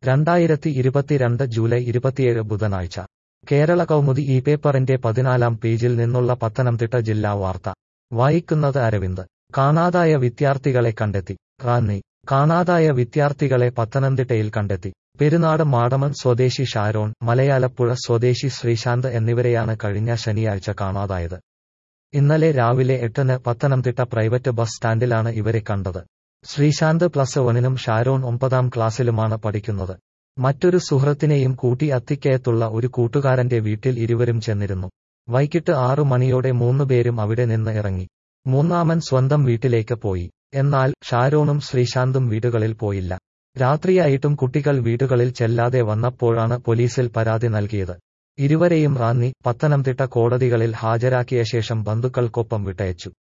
രണ്ടായിരത്തി ഇരുപത്തിരണ്ട് ജൂലൈ ഇരുപത്തിയേഴ് ബുധനാഴ്ച കേരള കൗമുദി ഈ പേപ്പറിന്റെ പതിനാലാം പേജിൽ നിന്നുള്ള പത്തനംതിട്ട ജില്ലാ വാർത്ത വായിക്കുന്നത് അരവിന്ദ് കാണാതായ വിദ്യാർത്ഥികളെ കണ്ടെത്തി റാന്നി കാണാതായ വിദ്യാർത്ഥികളെ പത്തനംതിട്ടയിൽ കണ്ടെത്തി പെരുന്നാട് മാടമൺ സ്വദേശി ഷാരോൺ മലയാലപ്പുഴ സ്വദേശി ശ്രീശാന്ത് എന്നിവരെയാണ് കഴിഞ്ഞ ശനിയാഴ്ച കാണാതായത് ഇന്നലെ രാവിലെ എട്ടിന് പത്തനംതിട്ട പ്രൈവറ്റ് ബസ് സ്റ്റാൻഡിലാണ് ഇവരെ കണ്ടത് ശ്രീശാന്ത് പ്ലസ് വണിനും ഷാരോൺ ഒമ്പതാം ക്ലാസ്സിലുമാണ് പഠിക്കുന്നത് മറ്റൊരു സുഹൃത്തിനെയും കൂട്ടി അത്തിക്കയത്തുള്ള ഒരു കൂട്ടുകാരന്റെ വീട്ടിൽ ഇരുവരും ചെന്നിരുന്നു വൈകിട്ട് ആറു മണിയോടെ മൂന്നുപേരും അവിടെ നിന്ന് ഇറങ്ങി മൂന്നാമൻ സ്വന്തം വീട്ടിലേക്ക് പോയി എന്നാൽ ഷാരോണും ശ്രീശാന്തും വീടുകളിൽ പോയില്ല രാത്രിയായിട്ടും കുട്ടികൾ വീടുകളിൽ ചെല്ലാതെ വന്നപ്പോഴാണ് പോലീസിൽ പരാതി നൽകിയത് ഇരുവരെയും റാന്നി പത്തനംതിട്ട കോടതികളിൽ ഹാജരാക്കിയ ശേഷം ബന്ധുക്കൾക്കൊപ്പം വിട്ടയച്ചു